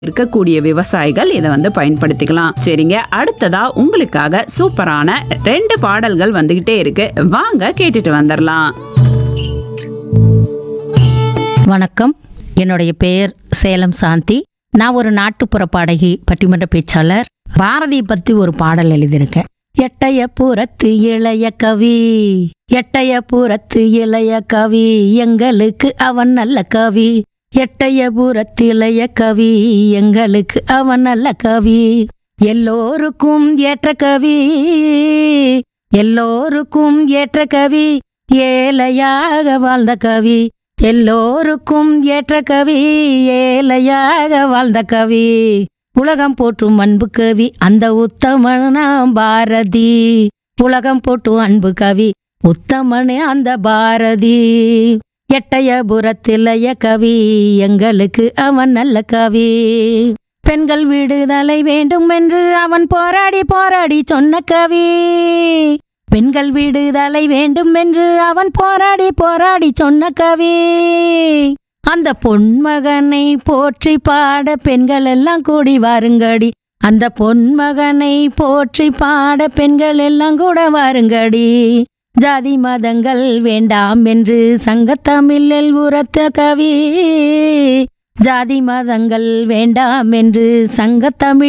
இருக்கக்கூடிய விவசாயிகள் இதை வந்து பயன்படுத்திக்கலாம் சரிங்க அடுத்ததா உங்களுக்காக சூப்பரான ரெண்டு பாடல்கள் வந்துகிட்டே இருக்கு வாங்க கேட்டுட்டு வந்துடலாம் வணக்கம் என்னுடைய பெயர் சேலம் சாந்தி நான் ஒரு நாட்டுப்புற பாடகி பட்டிமன்ற பேச்சாளர் பாரதியை பத்தி ஒரு பாடல் எழுதியிருக்கேன் எட்டய புறத்து இளைய கவி எட்டய புறத்து இளைய கவி எங்களுக்கு அவன் நல்ல கவி எட்டய புறத்து இளைய கவி எங்களுக்கு அவன் நல்ல கவி எல்லோருக்கும் ஏற்ற கவி எல்லோருக்கும் ஏற்ற கவி ஏழையாக வாழ்ந்த கவி எல்லோருக்கும் ஏற்ற கவி ஏழையாக வாழ்ந்த கவி உலகம் போற்றும் அன்பு கவி அந்த உத்தமனாம் பாரதி உலகம் போற்றும் அன்பு கவி உத்தமனே அந்த பாரதி எட்டயபுரத்திலைய கவி எங்களுக்கு அவன் நல்ல கவி பெண்கள் விடுதலை வேண்டும் என்று அவன் போராடி போராடி சொன்ன கவி பெண்கள் விடுதலை வேண்டும் என்று அவன் போராடி போராடி சொன்ன கவி அந்த பொன்மகனை போற்றி பாட பெண்கள் எல்லாம் கூடி வாருங்கடி அந்த பொன்மகனை போற்றி பாட பெண்கள் எல்லாம் கூட வாருங்கடி ஜாதி மதங்கள் வேண்டாம் என்று சங்கத்தமிழில் உரத்த கவி ஜாதி மதங்கள் வேண்டாம் என்று சங்கத்தமிழ்